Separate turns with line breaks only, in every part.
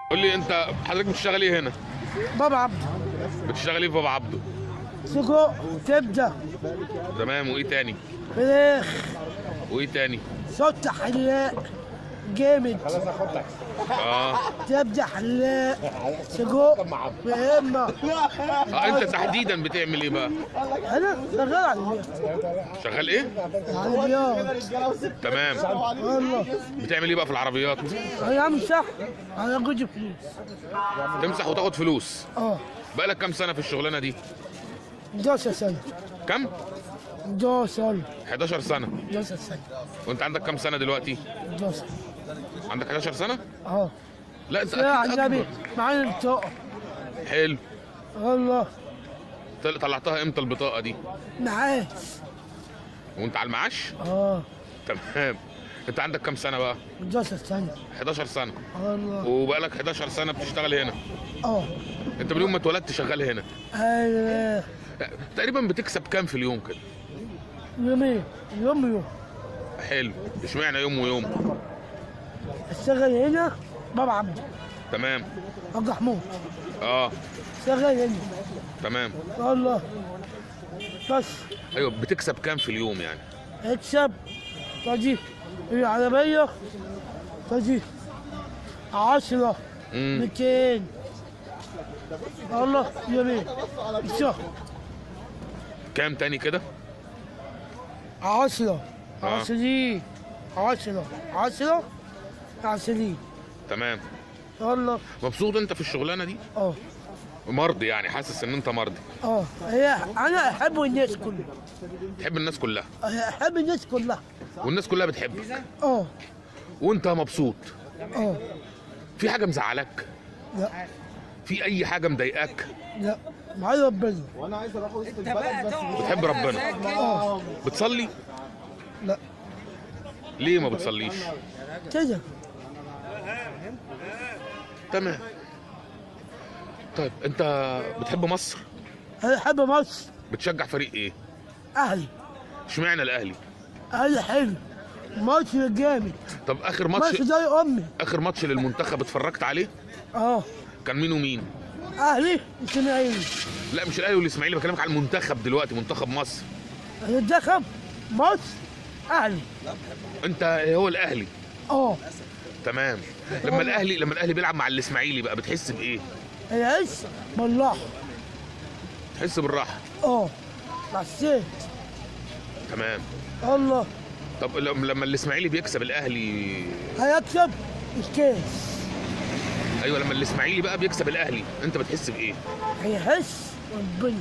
قول لي انت حضرتك بتشتغل ايه هنا
بابا عبد
بتشتغل ايه في بابا عبده
سجق كبده
تمام وايه تاني
فراخ
وايه تاني
صوت حلاق جامد
اه
كبده حلاق سجق فهمنا
اه انت تحديدا بتعمل ايه بقى
انا شغال على البيت
شغال ايه
على البيت
تمام
والله
بتعمل ايه بقى في العربيات
انا عامل صح انا جوزي فلوس
تمسح وتاخد فلوس
اه
بقالك كام سنه في الشغلانه دي
11 سنه
كام
11
11 سنه
11 سنه
وانت عندك كام سنه دلوقتي
11
عندك 11 سنه
اه
لا انت
يا
اكيد
النبي
اكبر
معانا البطاقه
حلو
والله
طل- طلعتها امتى البطاقه دي
معاش
وانت على المعاش
اه
تمام انت عندك كام سنه بقى
11 سنه
11 سنه
والله
وبقالك 11 سنه بتشتغل هنا
اه
انت من يوم ما اتولدت شغال هنا
ايوه
تقريبا بتكسب كام في اليوم كده
يومين يوم يوم
حلو اشمعنى يوم ويوم
اشتغل هنا بابا عبد
تمام
ابو حمود
اه
شغال هنا
تمام
والله بس
ايوه بتكسب كام في اليوم يعني
اكسب تجي العربية تجي عشرة
امم
200 والله يومين الشهر
كام تاني كده
عشرة
آه.
عشرين عشرة عشرة عشرين
تمام
والله
مبسوط انت في الشغلانه دي
اه
مرضي يعني حاسس ان انت مرضي
اه هي انا احب الناس كلها
تحب الناس كلها
احب الناس كلها
والناس كلها بتحبك
اه
وانت مبسوط
اه
في حاجه مزعلك
لا
في اي حاجه مضايقاك
لا مع ربنا
بتحب ربنا
اه
بتصلي
لا
ليه ما بتصليش
كده
تمام طيب انت بتحب مصر
انا احب مصر
بتشجع فريق ايه
اهلي
اشمعنى الاهلي
اهلي حلو مصر جامد
طب اخر ماتش
مصر زي امي
اخر ماتش للمنتخب اتفرجت عليه
اه
كان مين ومين
اهلي اسماعيلي
لا مش الاهلي والاسماعيلي بكلمك على المنتخب دلوقتي منتخب مصر
المنتخب مصر اهلي
انت هو الاهلي
اه
تمام لما الاهلي لما الاهلي بيلعب مع الاسماعيلي بقى بتحس بايه
العيش بالله
تحس بالراحه
اه بسيت
تمام
الله
طب لما لما الاسماعيلي بيكسب الاهلي
هيكسب الكاس
ايوه لما الاسماعيلي بقى بيكسب الاهلي انت بتحس بايه
هيحس ربنا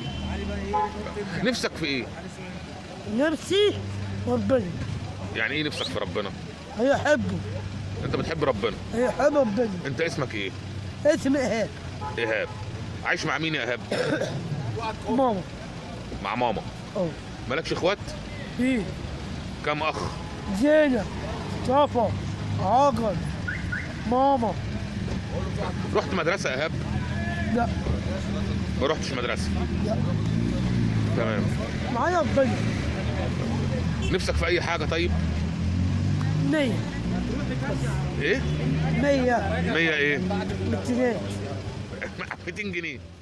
نفسك في ايه
نفسي ربنا
يعني ايه نفسك في ربنا
هيحبه
انت بتحب ربنا
هيحب ربنا
انت اسمك ايه
اسم ايهاب
ايهاب عايش مع مين يا ايهاب
ماما
مع ماما
اه
مالكش اخوات
في
كم اخ
زينة صفا عقل ماما
رحت مدرسه يا ايهاب
لا
ما رحتش مدرسه
لا
تمام
معايا ربنا
نفسك في اي حاجه طيب
مية
ايه
مية
100 ايه
متنين
200 جنيه